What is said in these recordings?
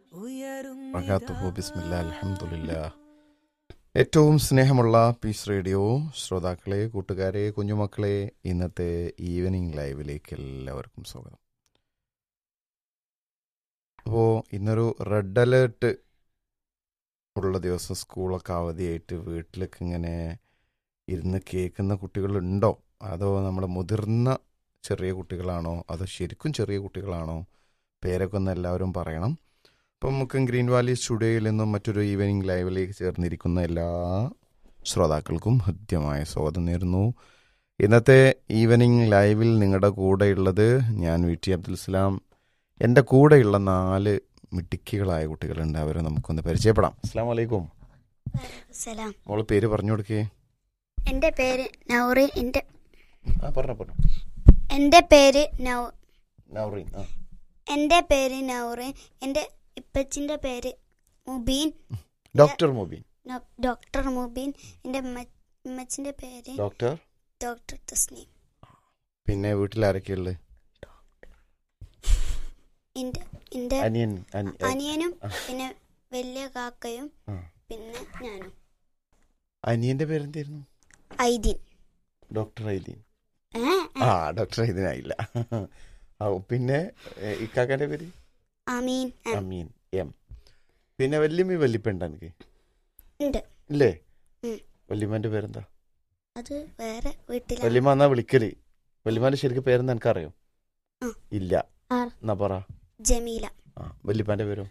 വകാത്തുഹു ബിസ്മില്ല അലഹമുല്ല ഏറ്റവും സ്നേഹമുള്ള പീസ് റേഡിയോ ശ്രോതാക്കളെ കൂട്ടുകാരെ കുഞ്ഞുമക്കളെ ഇന്നത്തെ ഈവനിങ് ലൈവിലേക്ക് എല്ലാവർക്കും സ്വാഗതം അപ്പോൾ ഇന്നൊരു റെഡ് അലേർട്ട് ഉള്ള ദിവസം സ്കൂളൊക്കെ അവധിയായിട്ട് വീട്ടിലേക്ക് ഇങ്ങനെ ഇരുന്ന് കേൾക്കുന്ന കുട്ടികളുണ്ടോ അതോ നമ്മുടെ മുതിർന്ന ചെറിയ കുട്ടികളാണോ അതോ ശരിക്കും ചെറിയ കുട്ടികളാണോ പേരൊക്കെ ഒന്ന് എല്ലാവരും പറയണം അപ്പം നമുക്ക് ഗ്രീൻ വാലി സ്റ്റുഡിയോയിൽ നിന്നും മറ്റൊരു ഈവനിങ് ലൈവിലേക്ക് ചേർന്നിരിക്കുന്ന എല്ലാ ശ്രോതാക്കൾക്കും ഹൃദ്യമായ സ്വാഗതം നേരുന്നു ഇന്നത്തെ ഈവനിങ് ലൈവിൽ നിങ്ങളുടെ കൂടെയുള്ളത് ഞാൻ വി ടി അബ്ദുൽ സലാം എൻ്റെ കൂടെയുള്ള നാല് മിടുക്കികളായ കുട്ടികളുണ്ട് അവരെ നമുക്കൊന്ന് പരിചയപ്പെടാം അസ്സാം വലൈക്കും സലാം മോള് പേര് പറഞ്ഞു കൊടുക്കേ എൻ്റെ പേര് നൗറീൻ എൻ്റെ ആ പറഞ്ഞോ പറഞ്ഞു എൻ്റെ പേര് നൗ നൗറീൻ ആ എൻ്റെ പേര് നൗറീൻ എൻ്റെ ഇപ്പച്ചിൻ്റെ പേര് മുബീൻ ഡോക്ടർ മുബീൻ നോ- ഡോക്ടർ മുബീൻ എൻ്റെ ഉമ്മ- ഉമ്മച്ചിൻ്റെ പേര് ഡോക്ടർ ഡോക്ടർ തസ്നീം പിന്നെ വീട്ടിൽ ആരൊക്കെയുള്ളത് എൻ്റെ എൻ്റെ അനിയൻ അനി- അനിയനും ആ. പിന്നെ വലിയ കാക്കയും ആ. പിന്നെ ഞാനും അനിയന്റെ പേരെന്തായിരുന്നു ഐദീൻ ഡോക്ടർ ഐദീൻ ഏ ആ ഡോക്ടർ ഐദീനായില്ല ആ പിന്നെ ഏ, ഇക്കാക്കാന്റെ പേര് അമീൻ ആ, അമീൻ എം പിന്നെ വല്യമ്മ വല്യപ്പുണ്ട് എനിക്ക് ഉണ്ട് ഇല്ലേ ഉം. വല്യമ്മന്റെ പേരെന്താ അത് വേറെ വീട്ടിലാണ് വല്യമ്മ എന്നാ വിളിക്കല് വല്യമ്മന്റെ ശരിക്കും പേരെന്താ എനിക്കറിയോ ആ. ഇല്ല ആ. എന്നാ പറ ജമീല ആ വല്യപ്പാന്റെ പേരോ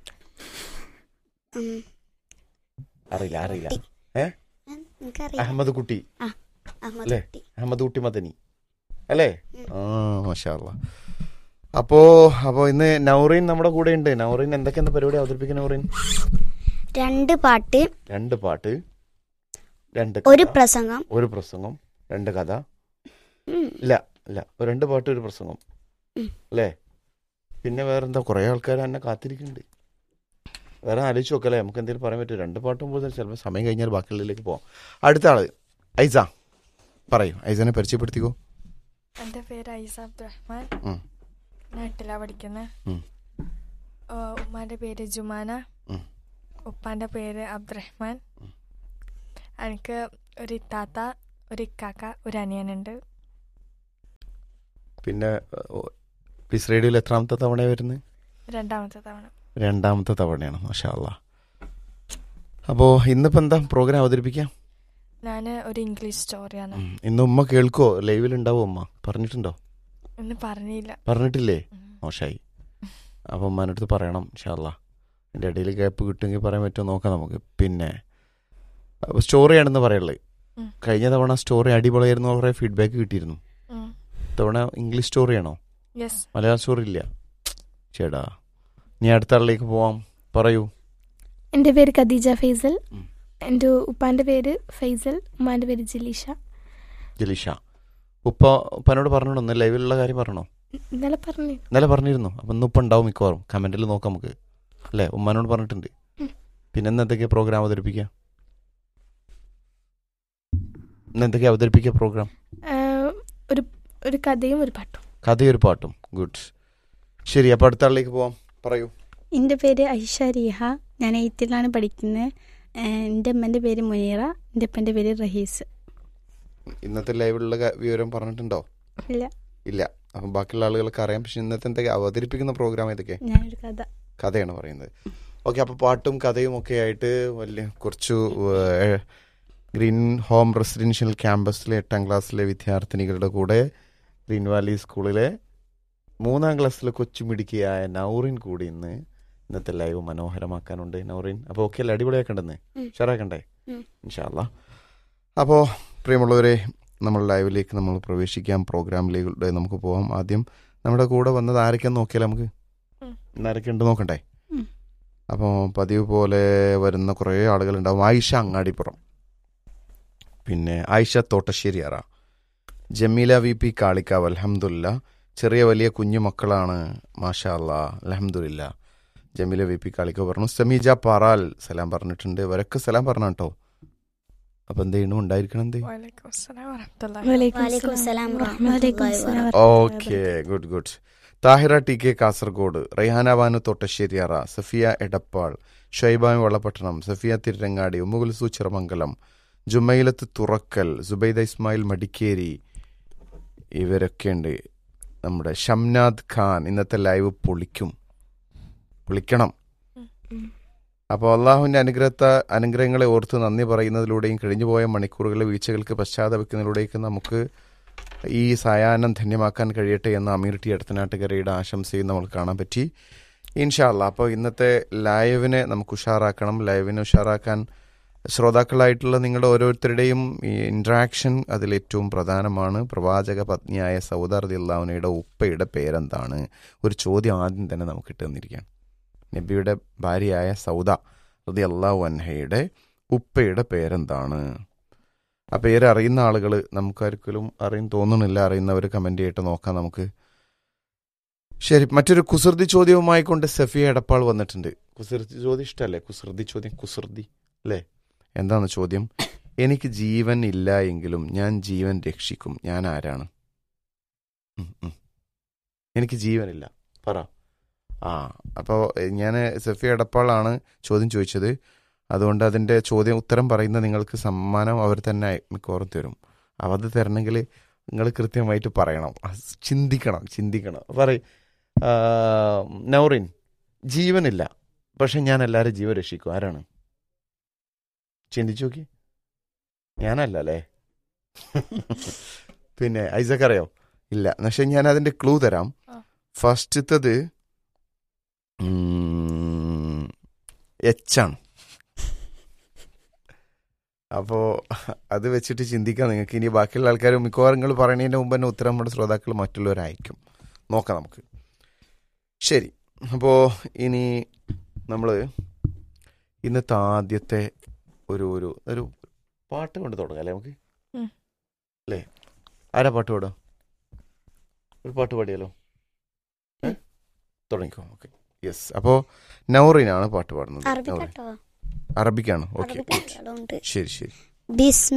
ഉം. അറിയില്ല അറിയില്ല കുട്ടി. ഏ? ആ, എനിക്കറിയാം അഹമ്മദ് കുട്ടി അഹമ്മദ് അല്ലേ? കുട്ടി അഹമ്മദ് കുട്ടി മദനി അല്ലേ ഉം. ആ മാഷാല്ല അപ്പോ അപ്പോ ഇന്ന് നൗറീൻ നമ്മുടെ കൂടെ ഉണ്ട് നൗറീൻ എന്തൊക്കെയാണ് പരിപാടി അവതരിപ്പിക്കുന്ന നൗറീൻ രണ്ട് പാട്ട് രണ്ട് പാട്ട് രണ്ട് ഒരു കഥ, പ്രസംഗം ഒരു പ്രസംഗം രണ്ട് കഥ ഉം. ഇല്ല ഇല്ല ഒരു രണ്ട് പാട്ട് ഒരു പ്രസംഗം ഉം. അല്ലേ പിന്നെ വേറെന്താ കുറെ ആൾക്കാർ എന്നെ കാത്തിരിക്കുന്നുണ്ട് വേറെ ആലോചിച്ച് നോക്കല്ലേ നമുക്ക് എന്തെങ്കിലും പറയാൻ പറ്റും രണ്ട് പാട്ടും പോലെ ചിലപ്പോൾ സമയം കഴിഞ്ഞാൽ ബാക്കിയുള്ളതിലേക്ക് പോവാം അടുത്ത ആള് ഐസ പറയൂ ഐസനെ പരിചയപ്പെടുത്തിക്കോ എൻ്റെ പേര് ഐസ അബ്ദുറഹ്മാൻ ഉം. ഞാൻ എട്ടിലാ പഠിക്കുന്നത് ഉം. ഉമ്മാൻ്റെ പേര് ജുമാന ഉം. ഉപ്പാൻ്റെ പേര് അബ്ദുറഹ്മാൻ ഉം. എനിക്ക് ഒരു ഇത്താത്ത ഒരു ഇക്കാക്ക ഒരു അനിയനുണ്ട് പിന്നെ പീസ് റേഡിയോയിൽ എത്രാമത്തെ തവണയാണ് വരുന്നത് രണ്ടാമത്തെ തവണ രണ്ടാമത്തെ തവണയാണ് മാഷാല്ല അപ്പോൾ ഇന്നിപ്പോൾ എന്താ പ്രോഗ്രാം അവതരിപ്പിക്കാം ഞാൻ ഒരു ഇംഗ്ലീഷ് സ്റ്റോറിയാണ് ഉം. ഇന്ന് ഉമ്മ കേൾക്കോ ലൈവിൽ ഉണ്ടാവും ഉമ്മ പറഞ്ഞിട്ടുണ്ടോ ഇന്ന് പറഞ്ഞില്ല പറഞ്ഞിട്ടില്ലേ ഉം. മോശമായി അപ്പം ഉമ്മാൻ്റെ അടുത്ത് പറയണം ഇൻഷാല്ല എൻ്റെ ഇടയിൽ ഗ്യാപ്പ് കിട്ടുമെങ്കിൽ പറയാൻ പറ്റുമോ നോക്കാം നമുക്ക് പിന്നെ അപ്പോൾ സ്റ്റോറിയാണെന്ന് പറയുള്ളത് ഉം. കഴിഞ്ഞ തവണ സ്റ്റോറി അടിപൊളിയായിരുന്നു കുറേ ഫീഡ്ബാക്ക് കിട്ടിയിരുന്നു ഉം. തവണ ഇംഗ്ലീഷ് സ്റ്റോറിയാണോ യെസ് മലയാളം സ്റ്റോറി ഇല്ല ചേടാ നീ അടുത്ത ആളിലേക്ക് പോവാം പറയൂ എൻ്റെ പേര് ഖദീജ ഫൈസൽ ഉം. എൻ്റെ ഉപ്പാൻ്റെ പേര് ഫൈസൽ ഉമ്മാൻ്റെ പേര് ജലീഷ ജലീഷ ഉപ്പ ഉപ്പനോട് പറഞ്ഞോ ഒന്ന് ലൈവിലുള്ള കാര്യം പറഞ്ഞോ ഇന്നലെ പറഞ്ഞു ഇന്നലെ പറഞ്ഞിരുന്നു അപ്പം ഇന്ന് ഉപ്പ ഉണ്ടാവും മിക്കവാറും കമൻറ്റിൽ നോക്കാം നമുക്ക് അല്ലേ ഉമ്മാനോട് പറഞ്ഞിട്ടുണ്ട് ഉം. പിന്നെ ഇന്ന് എന്തൊക്കെയാ പ്രോഗ്രാം അവതരിപ്പിക്കുക ഇന്ന് എന്തൊക്കെയാ അവതരിപ്പിക്കുക പ്രോഗ്രാം ഒരു ഒരു കഥയും ഒരു പാട്ടും കഥയൊരു പാട്ടും ഗുഡ് ശരി അപ്പോൾ അടുത്ത ആളിലേക്ക് പോവാം പറയൂ എൻ്റെ പേര് ഐഷ റിഹ ഞാൻ എയ്ത്തിലാണ് പഠിക്കുന്നത് എൻ്റെ അമ്മൻ്റെ പേര് മുനീറ എൻ്റെ അപ്പൻ്റെ പേര് റഹീസ് ഇന്നത്തെ ലൈവിലുള്ള ക- വിവരം പറഞ്ഞിട്ടുണ്ടോ ഇല്ല ഇല്ല അപ്പം ബാക്കിയുള്ള ആളുകൾക്ക് അറിയാം പക്ഷെ ഇന്നത്തെ എന്തൊക്കെയാ അവതരിപ്പിക്കുന്ന പ്രോഗ്രാം ഏതൊക്കെ ഞാനൊരു കഥ കഥയാണ് പറയുന്നത് ഓക്കെ അപ്പോൾ പാട്ടും കഥയും ഒക്കെ ആയിട്ട് വലിയ കുറച്ച് ഏഹ്, ഗ്രീൻ ഹോം റെസിഡൻഷ്യൽ ക്യാമ്പസിലെ എട്ടാം ക്ലാസ്സിലെ വിദ്യാർത്ഥിനികളുടെ കൂടെ ഗ്രീൻ വാലി സ്കൂളിലെ മൂന്നാം ക്ലാസ്സിലെ കൊച്ചുമിടുക്കിയായ നൗറിൻ കൂടി ഇന്ന് ഇന്നത്തെ ലൈവ് മനോഹരമാക്കാനുണ്ട് നൗറിൻ അപ്പോൾ ഓക്കെ അല്ലേ അടിപൊളിയാക്കണ്ടെന്ന് ഉം. ഷെയറാക്കണ്ടേ ഉം. ഇൻഷാല്ല അപ്പോൾ പ്രിയമുള്ളവരെ നമ്മൾ ലൈവിലേക്ക് നമ്മൾ പ്രവേശിക്കാം പ്രോഗ്രാമിലേക്ക് നമുക്ക് പോവാം ആദ്യം നമ്മുടെ കൂടെ വന്നത് ആരൊക്കെയാന്ന് നോക്കിയാൽ നമുക്ക് ഉം. ഇന്ന് ആരൊക്കെ ഉണ്ട് നോക്കണ്ടേ ഉം. അപ്പോൾ പതിവ് പോലെ വരുന്ന കുറേ ആളുകളുണ്ടാവും ആയിഷ അങ്ങാടിപ്പുറം പിന്നെ ആയിഷ തോട്ടശ്ശേരി അറ ജമീല വി പി കാളിക്കാവ് അലഹമുല്ല ചെറിയ വലിയ കുഞ്ഞു മക്കളാണ് മാഷാ അല്ലാ അലഹമുല്ല ജമീല വി പി കാളിക്കാവ് പറഞ്ഞു സമീജ പാറാൽ സലാം പറഞ്ഞിട്ടുണ്ട് ഇവരൊക്കെ സലാം പറഞ്ഞ കേട്ടോ അപ്പം എന്ത് ചെയ്യണം ഉണ്ടായിരിക്കണം എന്ത് വലൈക്കും അസ്സലാം വറഹ്മത്തുള്ളാഹി വലൈക്കും അസ്സലാം വലൈക്കും വറഹ്മത്തുള്ളാഹി അസ്സലാം വബറകാതുഹു. Okay good good Thahira T K Kasaragod Raihana Banu Thottasseriyara Safiya Edappal Shaibami Vallapattanam Safiya Tirurangadi Ummukulsu Chiramangalam Jumailath Thurakkal Subaida Ismail Madikeri ഇവരൊക്കെയുണ്ട് നമ്മുടെ ഷംനാദ് ഖാൻ ഇന്നത്തെ ലൈവ് പൊളിക്കും പൊളിക്കണം അപ്പോൾ അള്ളാഹുവിൻ്റെ അനുഗ്രഹത്തെ അനുഗ്രഹങ്ങളെ ഓർത്ത് നന്ദി പറയുന്നതിലൂടെയും കഴിഞ്ഞുപോയ മണിക്കൂറുകളിലെ വീഴ്ചകൾക്ക് പശ്ചാത്തപിക്കുന്നതിലൂടെയൊക്കെ നമുക്ക് ഈ സായാഹ്നം ധന്യമാക്കാൻ കഴിയട്ടെ എന്ന അമീർ ടി അടുത്തനാട്ടുകരയുടെ ആശംസയും നമ്മൾ കാണാൻ പറ്റി ഇൻഷാല്ല അപ്പോൾ ഇന്നത്തെ ലൈവിനെ നമുക്ക് ഉഷാറാക്കണം ലൈവിനെ ഉഷാറാക്കാൻ ശ്രോതാക്കളായിട്ടുള്ള നിങ്ങളുടെ ഓരോരുത്തരുടെയും ഈ ഇൻട്രാക്ഷൻ അതിലേറ്റവും പ്രധാനമാണ് പ്രവാചക പത്നിയായ സൗദ റതി അള്ളാഹുനയുടെ ഉപ്പയുടെ പേരെന്താണ് ഒരു ചോദ്യം ആദ്യം തന്നെ നമുക്ക് ഇട്ട് തന്നിരിക്കുകയാണ് നബിയുടെ ഭാര്യയായ സൗദ റതി അള്ളാഹു അൻഹയുടെ ഉപ്പയുടെ പേരെന്താണ് ആ പേര് അറിയുന്ന ആളുകൾ നമുക്കാർക്കും അറിയും തോന്നണില്ല അറിയുന്നവർ കമൻ്റ് ചെയ്തിട്ട് നോക്കാം നമുക്ക് ശരി മറ്റൊരു കുസൃതി ചോദ്യവുമായി കൊണ്ട് സഫിയ എടപ്പാൾ വന്നിട്ടുണ്ട് കുസൃതി ചോദ്യം ഇഷ്ടമല്ലേ കുസൃതി ചോദ്യം കുസൃതി അല്ലേ എന്താണ് ചോദ്യം എനിക്ക് ജീവൻ ഇല്ല എങ്കിലും ഞാൻ ജീവൻ രക്ഷിക്കും ഞാൻ ആരാണ് ഉം, ഉം. എനിക്ക് ജീവനില്ല പറ ആ അപ്പോൾ ഞാൻ സഫിയ എടപ്പാളാണ് ചോദ്യം ചോദിച്ചത് അതുകൊണ്ട് അതിൻ്റെ ചോദ്യം ഉത്തരം പറയുന്ന നിങ്ങൾക്ക് സമ്മാനം അവർ തന്നെ മിക്കവാറും തരും അപ്പോൾ അത് തരണമെങ്കിൽ നിങ്ങൾ കൃത്യമായിട്ട് പറയണം അത് ചിന്തിക്കണം ചിന്തിക്കണം പറയ് ആ, നൗറിൻ ജീവനില്ല പക്ഷെ ഞാൻ എല്ലാവരും ജീവൻ രക്ഷിക്കും ആരാണ് ചിന്തിച്ചു നോക്കി ഞാനല്ല അല്ലേ പിന്നെ ഐസക് അറിയോ ഇല്ല പക്ഷെ ഞാൻ അതിന്റെ ക്ലൂ തരാം ആ. ഫസ്റ്റത്തത് എച്ച് ആണ് അപ്പോ അത് വെച്ചിട്ട് ചിന്തിക്കാം നിങ്ങൾക്ക് ഇനി ബാക്കിയുള്ള ആൾക്കാർ മിക്കവാറും നിങ്ങൾ പറയുന്നതിന് മുമ്പ് തന്നെ ഉത്തരം നമ്മുടെ ശ്രോതാക്കൾ മറ്റുള്ളവരായിരിക്കും നോക്കാം നമുക്ക് ശരി അപ്പോൾ ഇനി നമ്മൾ ഇന്നത്തെ ആദ്യത്തെ ഒരു ഒരു ഒരു പാട്ട് കൊണ്ട് തുടങ്ങാം അല്ലേ നമുക്ക് ഉം. അല്ലേ ആരാ പാട്ട് പാടാം ഒരു പാട്ട് പാടിയാലോ ഏ? തുടങ്ങിക്കോ ഓക്കെ യെസ് അപ്പോൾ നൗറിനാണ് പാട്ട് പാടുന്നത് അറബി നൗറിൻ. കേട്ടോ അറബിക്കാണ് ഓക്കെ അറബി കേട്ടോ ശരി ശരി ബിസ്മി